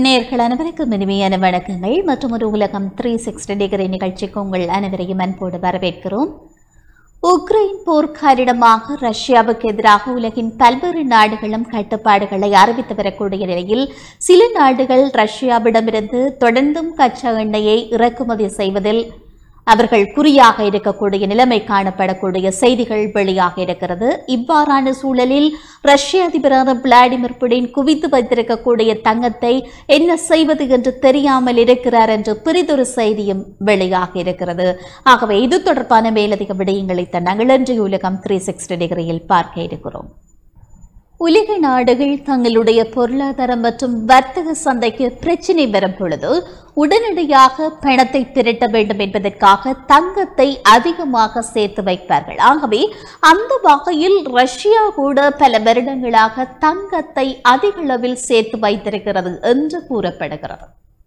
நேர்கள் அனைவருக்கும் இனிமையான வணக்கங்கள் மற்றும் ஒரு உலகம் த்ரீ சிக்ஸ்டி டிகிரி நிகழ்ச்சிக்கு உங்கள் அனைவரையும் அன்போடு வரவேற்கிறோம் உக்ரைன் போர் காரணமாக ரஷ்யாவுக்கு எதிராக உலகின் பல்வேறு நாடுகளும் கட்டுப்பாடுகளை அறிவித்து வரக்கூடிய நிலையில் சில நாடுகள் ரஷ்யாவிடமிருந்து தொடர்ந்தும் கச்சா எண்ணெயை இறக்குமதி செய்வதில் அவர்கள் குறியாக இருக்கக்கூடிய நிலைமை காணப்படக்கூடிய செய்திகள் வெளியாக இருக்கிறது இவ்வாறான சூழலில் ரஷ்ய அதிபரான விளாடிமிர் புடின் குவித்து வைத்திருக்கக்கூடிய தங்கத்தை என்ன செய்வது என்று தெரியாமல் இருக்கிறார் என்று பிரிதொரு செய்தியும் வெளியாக இருக்கிறது ஆகவே இது தொடர்பான மேலதிக விடயங்களை தான் நாங்கள் இன்றைய உலகம் த்ரீ சிக்ஸ்டி டிகிரியில் பார்க்க இருக்கிறோம் உலக நாடுகள் தங்களுடைய பொருளாதாரம் மற்றும் வர்த்தக சந்தைக்கு பிரச்சினை வரும் பொழுது உடனடியாக பணத்தை திரட்ட வேண்டும் என்பதற்காக தங்கத்தை அதிகமாக சேர்த்து வைப்பார்கள் ஆகவே அந்த வகையில் ரஷ்யா கூட பல வருடங்களாக தங்கத்தை அதிக அளவில் சேர்த்து வைத்திருக்கிறது என்று கூறப்படுகிறது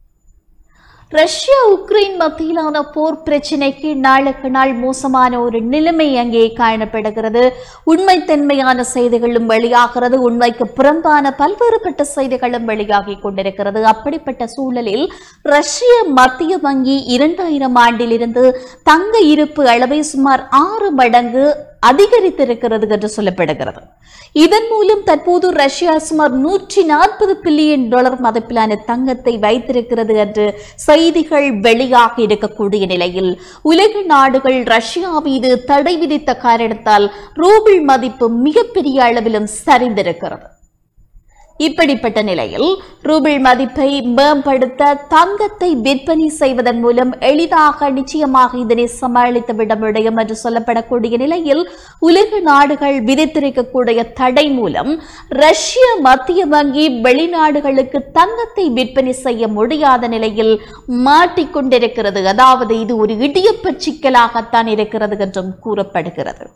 ரஷ்யா உக்ரைன் மத்தியிலான போர் பிரச்சினைக்கு நாளுக்கு நாள் மோசமான ஒரு நிலைமை அங்கே காணப்படுகிறது உண்மைத்தன்மையான செய்திகளும் வெளியாகிறது உண்மைக்கு புறம்பான பல்வேறுபட்ட செய்திகளும் வெளியாகி கொண்டிருக்கிறது அப்படிப்பட்ட சூழலில் ரஷ்ய மத்திய வங்கி இரண்டாயிரம் ஆண்டிலிருந்து தங்க இருப்பு அளவை சுமார் ஆறு மடங்கு அதிகரித்திருக்கிறது என்று சொல்லப்படுகிறது இதன் மூலம் தற்போது ரஷ்யா சுமார் நூற்றி நாற்பது பில்லியன் டாலர் மதிப்பிலான தங்கத்தை வைத்திருக்கிறது என்று செய்திகள் வெளியாக இருக்கக்கூடிய நிலையில் உலக நாடுகள் ரஷ்யா மீது தடை விதித்த காரணத்தால் ரூபிள் மதிப்பு மிகப்பெரிய அளவிலும் சரிந்திருக்கிறது இப்படிப்பட்ட நிலையில் ரூபிள் மதிப்பை மேம்படுத்த தங்கத்தை விற்பனை செய்வதன் மூலம் எளிதாக நிச்சயமாக இதனை சமாளித்து விட முடியும் என்று சொல்லப்படக்கூடிய நிலையில் உலக நாடுகள் விதித்திருக்கக்கூடிய தடை மூலம் ரஷ்ய மத்திய வங்கி வெளிநாடுகளுக்கு தங்கத்தை விற்பனை செய்ய முடியாத நிலையில் மாட்டிக்கொண்டிருக்கிறது அதாவது இது ஒரு இடியப்ப சிக்கலாகத்தான் இருக்கிறது என்றும் கூறப்படுகிறது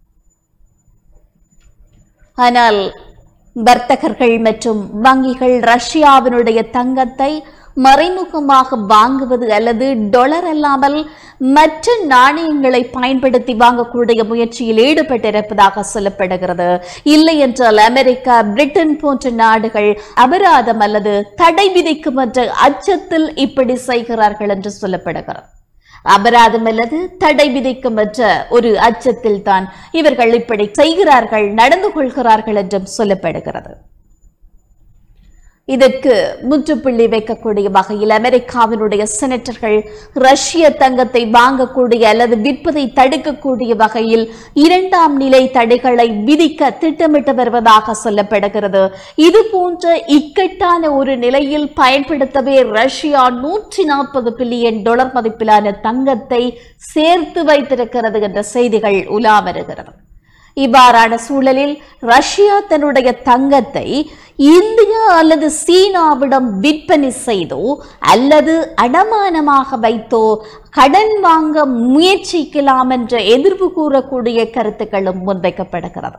ஆனால் வர்த்தகர்கள் மற்றும் வங்கிகள் ரஷ்யாவினுடைய தங்கத்தை மறைமுகமாக வாங்குவது அல்லது டொலர் அல்லாமல் மற்ற நாணயங்களை பயன்படுத்தி வாங்கக்கூடிய முயற்சியில் ஈடுபட்டிருப்பதாக சொல்லப்படுகிறது இல்லை என்றால் அமெரிக்கா பிரிட்டன் போன்ற நாடுகள் அபராதம் அல்லது தடை விதிக்கும் என்ற அச்சத்தில் இப்படி செய்கிறார்கள் என்று சொல்லப்படுகிறது அபராதம் அல்லது தடை விதிக்கும் என்ற ஒரு அச்சத்தில் தான் இவர்கள் இப்படி செய்கிறார்கள் நடந்து கொள்கிறார்கள் என்றும் சொல்லப்படுகிறது இதற்கு முற்றுப்புள்ளி வைக்கக்கூடிய வகையில் அமெரிக்காவினுடைய செனட்டர்கள் ரஷ்ய தங்கத்தை வாங்கக்கூடிய அல்லது விற்பதை தடுக்கக்கூடிய வகையில் இரண்டாம் நிலை தடைகளை விதிக்க திட்டமிட்டு வருவதாக சொல்லப்படுகிறது இது போன்ற இக்கட்டான ஒரு நிலையில் பயன்படுத்தவே ரஷ்யா நூற்றி நாற்பது பில்லியன் டாலர் மதிப்பிலான தங்கத்தை சேர்த்து வைத்திருக்கிறது என்ற செய்திகள் உலா வருகிறது இவ்வாறான சூழலில் ரஷ்யா தன்னுடைய தங்கத்தை இந்தியா அல்லது சீனாவிடம் விற்பனை செய்தோ அல்லது அடமானமாக வைத்தோ கடன் வாங்க முயற்சிக்கலாம் என்ற எதிர்ப்பு கூறக்கூடிய கருத்துக்களும் முன்வைக்கப்படுகிறது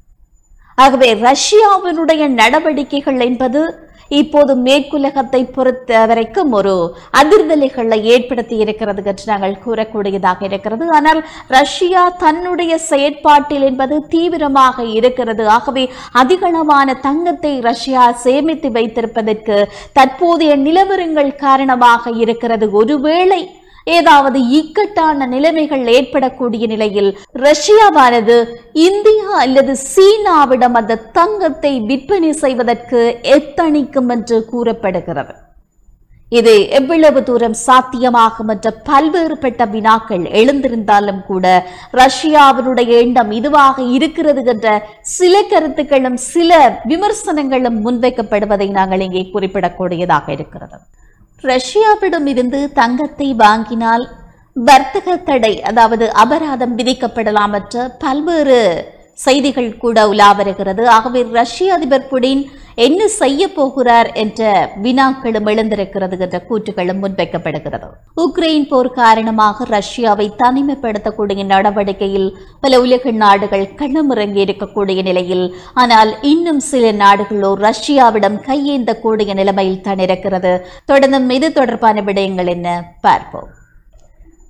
ஆகவே ரஷ்யாவினுடைய நடவடிக்கைகள் என்பது இப்போது மேற்குலகத்தை பொறுத்த வரைக்கும் ஒரு அதிர்வலைகளை ஏற்படுத்தி இருக்கிறது என்று நாங்கள் கூறக்கூடியதாக இருக்கிறது ஆனால் ரஷ்யா தன்னுடைய செயற்பாட்டில் என்பது தீவிரமாக இருக்கிறது ஆகவே அதிகளவான தங்கத்தை ரஷ்யா சேமித்து வைத்திருப்பதற்கு தற்போதைய நிலவரங்கள் காரணமாக இருக்கிறது ஒருவேளை ஏதாவது இக்கட்டான நிலைமைகள் ஏற்படக்கூடிய நிலையில் ரஷ்யாவானது இந்தியா அல்லது சீனாவிடம் அந்த தங்கத்தை விற்பனை செய்வதற்கு எத்தணிக்கும் என்று கூறப்படுகிறது இது எவ்வளவு தூரம் சாத்தியமாகும் என்ற பல்வேறுபட்ட வினாக்கள் எழுந்திருந்தாலும் கூட ரஷ்யாவினுடைய எண்ணம் இதுவாக இருக்கிறது என்ற சில கருத்துக்களும் சில விமர்சனங்களும் முன்வைக்கப்படுவதை நாங்கள் இங்கே குறிப்பிடக்கூடியதாக இருக்கிறது ரஷ்யாவிடம் இருந்து தங்கத்தை வாங்கினால் வர்த்தக தடை அதாவது அபராதம் விதிக்கப்படலாம் என்ற பல்வேறு செய்திகள் கூட உலா வருகிறது ஆகவே ரஷ்ய அதிபர் புடின் என்ன செய்ய போகிறார் என்ற வினாக்களும் எழுந்திருக்கிறது என்ற கூற்றுகளும் முன்வைக்கப்படுகிறது உக்ரைன் போர் காரணமாக ரஷ்யாவை தனிமைப்படுத்தக்கூடிய நடவடிக்கையில் பல உலக நாடுகள் களமிறங்கி இருக்கக்கூடிய நிலையில் ஆனால் இன்னும் சில நாடுகளோ ரஷ்யாவிடம் கையேந்தக்கூடிய நிலைமையில் தான் இருக்கிறது தொடர்ந்தும் இது தொடர்பான விடயங்கள் என்ன பார்ப்போம்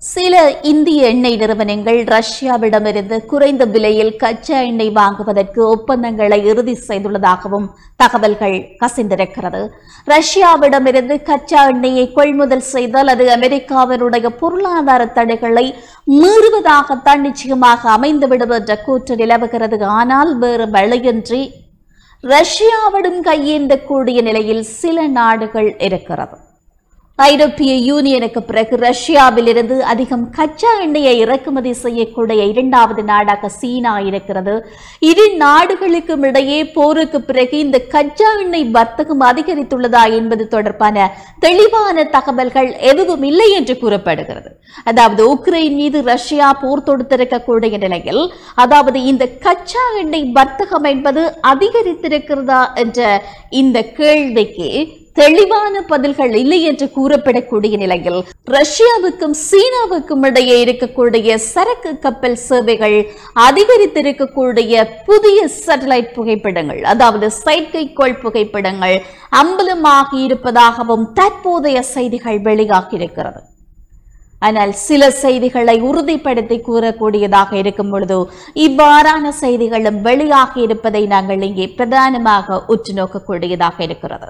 சில இந்திய எண்ணெய் நிறுவனங்கள் ரஷ்யாவிடமிருந்து குறைந்த விலையில் கச்சா எண்ணெய் வாங்குவதற்கு ஒப்பந்தங்களை இறுதி செய்துள்ளதாகவும் தகவல்கள் கசிந்திருக்கிறது ரஷ்யாவிடமிருந்து கச்சா எண்ணெயை கொள்முதல் செய்தால் அது அமெரிக்காவினுடைய பொருளாதார தடைகளை மீறுவதாகத்தான் நிச்சயமாக அமைந்துவிடும் என்ற கூற்று நிலவுகிறது ஆனால் வேறு வழியின்றி ரஷ்யாவிடம் கையேந்தக்கூடிய நிலையில் சில நாடுகள் இருக்கிறது ஐரோப்பிய யூனியனுக்கு பிறகு ரஷ்யாவிலிருந்து அதிகம் கச்சா எண்ணெயை இறக்குமதி செய்யக்கூடிய இரண்டாவது நாடாக சீனா இருக்கிறது இரு நாடுகளுக்கும் இடையே போருக்கு பிறகு இந்த கச்சா எண்ணெய் வர்த்தகம் அதிகரித்துள்ளதா என்பது தொடர்பான தெளிவான தகவல்கள் எதுவும் இல்லை என்று கூறப்படுகிறது அதாவது உக்ரைன் மீது ரஷ்யா போர் தொடுத்திருக்கக்கூடிய நிலையில் அதாவது இந்த கச்சா எண்ணெய் வர்த்தகம் என்பது அதிகரித்திருக்கிறதா என்ற இந்த கேள்விக்கு தெளிவான பதில்கள் இல்லை என்று கூறப்படக்கூடிய நிலையில் ரஷ்யாவுக்கும் சீனாவுக்கும் இடையே இருக்கக்கூடிய சரக்கு கப்பல் சேவைகள் அதிகரித்திருக்கக்கூடிய புதிய சேட்டலைட் புகைப்படங்கள் அதாவது செயற்கைக்கோள் புகைப்படங்கள் அம்பலமாகி இருப்பதாகவும் தற்போதைய செய்திகள் வெளியாகியிருக்கிறது ஆனால் சில செய்திகளை உறுதிப்படுத்தி கூறக்கூடியதாக இருக்கும் பொழுது இவ்வாறான செய்திகளும் வெளியாகி இருப்பதை நாங்கள் இங்கே பிரதானமாக உற்று நோக்கக்கூடியதாக இருக்கிறது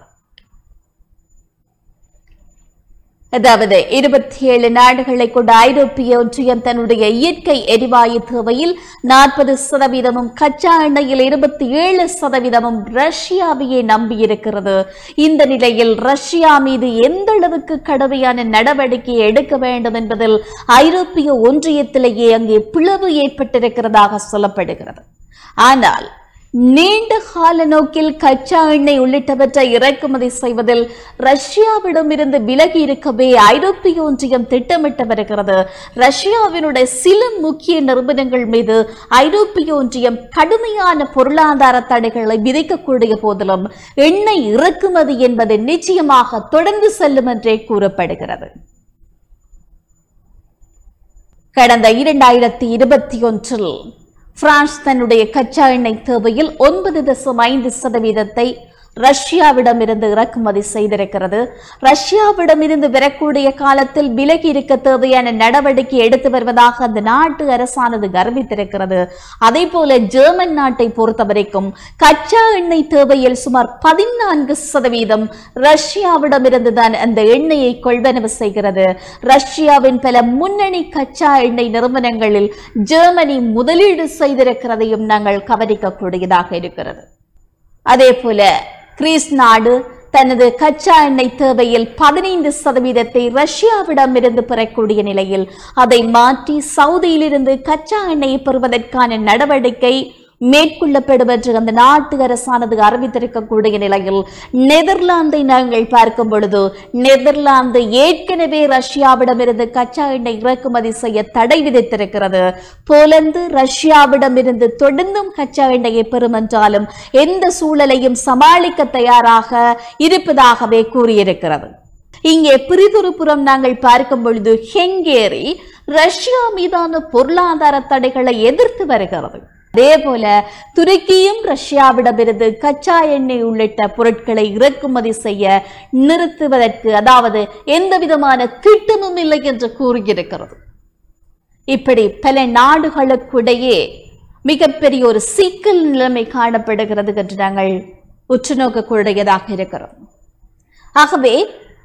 அதாவது இருபத்தி ஏழு நாடுகளை கொண்ட ஐரோப்பிய ஒன்றியம் தன்னுடைய இயற்கை எரிவாயு தேவையில் நாற்பது சதவீதமும் கச்சா எண்ணெயில் இருபத்தி ஏழு சதவீதமும் ரஷ்யாவையே நம்பியிருக்கிறது இந்த நிலையில் ரஷ்யா மீது எந்த அளவுக்கு கடுமையான நடவடிக்கை எடுக்க வேண்டும் என்பதில் ஐரோப்பிய ஒன்றியத்திலேயே அங்கே பிளவு ஏற்பட்டிருக்கிறதாக சொல்லப்படுகிறது ஆனால் நீண்ட கால நோக்கில் கச்சா எண்ணெய் உள்ளிட்டவற்றை இறக்குமதி செய்வதில் ரஷ்யாவிடமிருந்து விலகி இருக்கவே ஐரோப்பிய ஒன்றியம் திட்டமிட்டு வருகிறது ரஷ்யாவினுடைய சில முக்கிய நிறுவனங்கள் மீது ஐரோப்பிய ஒன்றியம் கடுமையான பொருளாதார தடைகளை விதிக்கக்கூடிய போதிலும் எண்ணெய் இறக்குமதி என்பது நிச்சயமாக தொடர்ந்து செல்லும் என்றே கூறப்படுகிறது கடந்த இரண்டாயிரத்தி இருபத்தி ஒன்றில் பிரான்ஸ் தன்னுடைய கச்சா எண்ணெய் தேவையில் ஒன்பது தசம் ஐந்து சதவீதத்தை ரஷ்யாவிடமிருந்து இறக்குமதி செய்திருக்கிறது ரஷ்யாவிடமிருந்து வரக்கூடிய காலத்தில் விலகி இருக்க தேவையான நடவடிக்கை எடுத்து வருவதாக அந்த நாட்டு அரசானது கர்வித்திருக்கிறது அதே போல ஜெர்மன் நாட்டை பொறுத்தவரைக்கும் கச்சா எண்ணெய் தேவையில் சுமார் பதினான்கு சதவீதம் ரஷ்யாவிடமிருந்து தான் அந்த எண்ணெயை கொள்வனவு செய்கிறது ரஷ்யாவின் பல முன்னணி கச்சா எண்ணெய் நிறுவனங்களில் ஜெர்மனி முதலீடு செய்திருக்கிறதையும் நாங்கள் கவனிக்கக்கூடியதாக இருக்கிறது அதே போல கிரீஸ் நாடு தனது கச்சா எண்ணெய் தேவையில் பதினைந்து சதவீதத்தை ரஷ்யாவிடமிருந்து பெறக்கூடிய நிலையில் அதை மாற்றி சவுதியிலிருந்து கச்சா எண்ணெயை பெறுவதற்கான நடவடிக்கை மேற்கொள்ளப்படும் என்று அந்த நாட்டு அரசானது அறிவித்திருக்கக்கூடிய நிலையில் நெதர்லாந்தை நாங்கள் பார்க்கும் பொழுது நெதர்லாந்து ஏற்கனவே ரஷ்யாவிடமிருந்து கச்சா எண்ணெய் இறக்குமதி செய்ய தடை விதித்திருக்கிறது போலந்து ரஷ்யாவிடமிருந்து தொடர்ந்தும் கச்சா எண்ணெயை பெறும் என்றாலும் எந்த சூழலையும் சமாளிக்க தயாராக இருப்பதாகவே கூறியிருக்கிறது இங்கே பிரிதொருபுறம் நாங்கள் பார்க்கும் பொழுது ஹெங்கேரி ரஷ்யா மீதான பொருளாதார தடைகளை எதிர்த்து வருகிறது அதே போல துருக்கியும் ரஷ்யாவிடமிருந்து கச்சா எண்ணெய் உள்ளிட்ட பொருட்களை இறக்குமதி செய்ய நிறுத்துவதற்கு அதாவது எந்த விதமான திட்டமும் இல்லை என்று கூறியிருக்கிறது இப்படி பல நாடுகளுக்கிடையே மிகப்பெரிய ஒரு சிக்கல் நிலைமை காணப்படுகிறது என்று நாங்கள் உற்று நோக்கக்கூடியதாக இருக்கிறோம் ஆகவே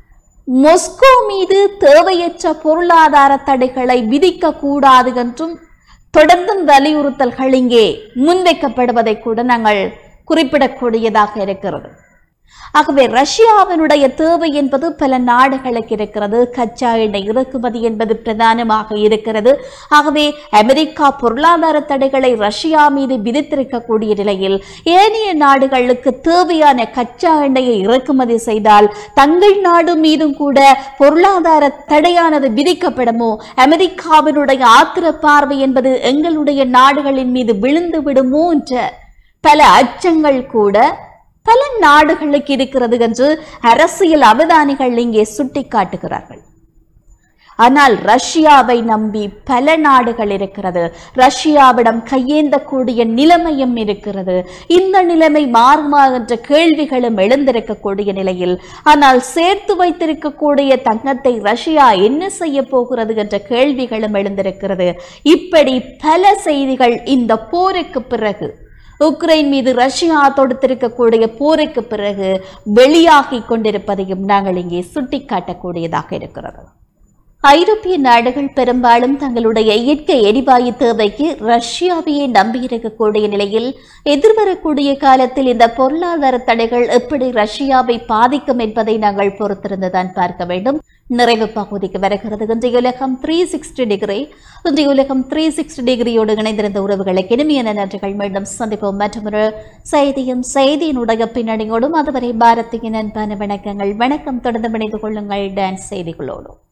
மொஸ்கோ மீது தேவையற்ற பொருளாதார தடைகளை விதிக்க கூடாது என்றும் தொடர்ந்தும் வலியுறுத்தல்கள் இங்கே முன்வைக்கப்படுவதை கூட நாங்கள் குறிப்பிடக்கூடியதாக இருக்கிறது ஆகவே ரஷ்யாவினுடைய தேவை என்பது பல நாடுகளுக்கு இருக்கிறது கச்சா எண்ணெய் இறக்குமதி என்பது பிரதானமாக இருக்கிறது ஆகவே அமெரிக்கா பொருளாதார தடைகளை ரஷ்யா மீது விதித்திருக்கக்கூடிய நிலையில் ஏனைய நாடுகளுக்கு தேவையான கச்சா எண்ணெயை இறக்குமதி செய்தால் தங்கள் நாடு மீதும் கூட பொருளாதார தடையானது விதிக்கப்படுமோ அமெரிக்காவினுடைய ஆத்திர பார்வை என்பது எங்களுடைய நாடுகளின் மீது விழுந்து விடுமோ என்ற பல அச்சங்கள் கூட பல நாடுகளுக்கு இருக்கிறது என்று அரசியல் அவதானிகள் இங்கே சுட்டிக்காட்டுகிறார்கள் ஆனால் ரஷ்யாவை நம்பி பல நாடுகள் இருக்கிறது ரஷ்யாவிடம் கையேந்தக்கூடிய நிலைமையும் இருக்கிறது இந்த நிலைமை மாறுமா என்ற கேள்விகளும் எழுந்திருக்கக்கூடிய நிலையில் ஆனால் சேர்த்து வைத்திருக்கக்கூடிய தங்கத்தை ரஷ்யா என்ன செய்ய போகிறது என்ற கேள்விகளும் எழுந்திருக்கிறது இப்படி பல செய்திகள் இந்த போருக்கு பிறகு உக்ரைன் மீது ரஷ்யா தொடுத்திருக்கக்கூடிய போருக்கு பிறகு வெளியாகி கொண்டிருப்பதையும் நாங்கள் இங்கே சுட்டிக்காட்டக்கூடியதாக இருக்கிறது ஐரோப்பிய நாடுகள் பெரும்பாலும் தங்களுடைய இயற்கை எரிவாயு தேவைக்கு ரஷ்யாவையே நம்பியிருக்கக்கூடிய நிலையில் எதிர்வரக்கூடிய காலத்தில் இந்த பொருளாதார தடைகள் எப்படி ரஷ்யாவை பாதிக்கும் என்பதை நாங்கள் பொறுத்திருந்துதான் பார்க்க வேண்டும் நிறைவு பகுதிக்கு வருகிறது இன்றைய உலகம் த்ரீ சிக்ஸ்டி டிகிரி இன்றைய உலகம் த்ரீ சிக்ஸ்டி டிகிரியோடு இணைந்திருந்த உறவுகளுக்கு இனிமையான நன்றிகள் மீண்டும் சந்திப்போம் மற்றொரு செய்தியும் செய்தியினுடைய பின்னணியோடும் அதுவரை பாரதியின் அன்பான வணக்கங்கள் வணக்கம் தொடர்ந்து இணைந்து கொள்ளுங்கள் டான்ஸ் செய்திகளோடும்